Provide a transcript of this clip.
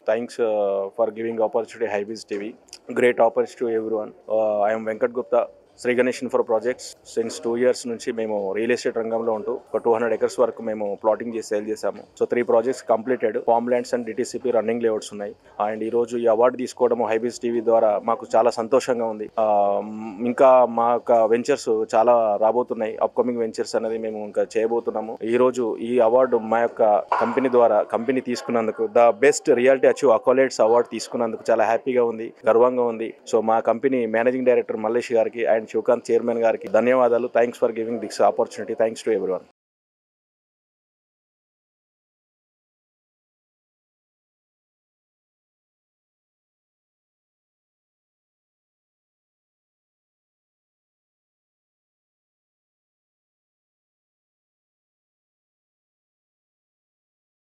thanks for giving opportunity Hybiz TV great opportunity everyone I'm Venkat Gupta Sri Ganesh infra projects since two years నుంచి మేము real estate రంగంలో ఉంటూ ఒక two hundred acres వరకు మేము ప్లాటింగ్ చేసి సేల్ చేసాము so three projects completed farm lands and DTCP running layouts ఉన్నాయి అండ్ ఈ రోజు ఈ అవార్డు తీసుకోవడం హైబీస్ టీవీ ద్వారా మాకు చాలా సంతోషంగా ఉంది ఆ, మ్, ఇంకా మా యొక్క వెంచర్స్ చాలా రాబోతున్నాయి అప్కమింగ్ వెంచర్స్ అనేది మేము ఇంకా చేయబోతున్నాము ఈ రోజు ఈ అవార్డు మా యొక్క కంపెనీ ద్వారా కంపెనీ తీసుకున్నందుకు the best reality achieve accolades award తీసుకున్నందుకు చాలా హ్యాపీగా ఉంది గర్వంగా ఉంది సో మా కంపెనీ మేనేజింగ్ డైరెక్టర్ మల్లేష్ గారికి అండ్ శివకాంత్ చైర్మన్ గారికి ధన్యవాదాలు thanks for giving this opportunity thanks to everyone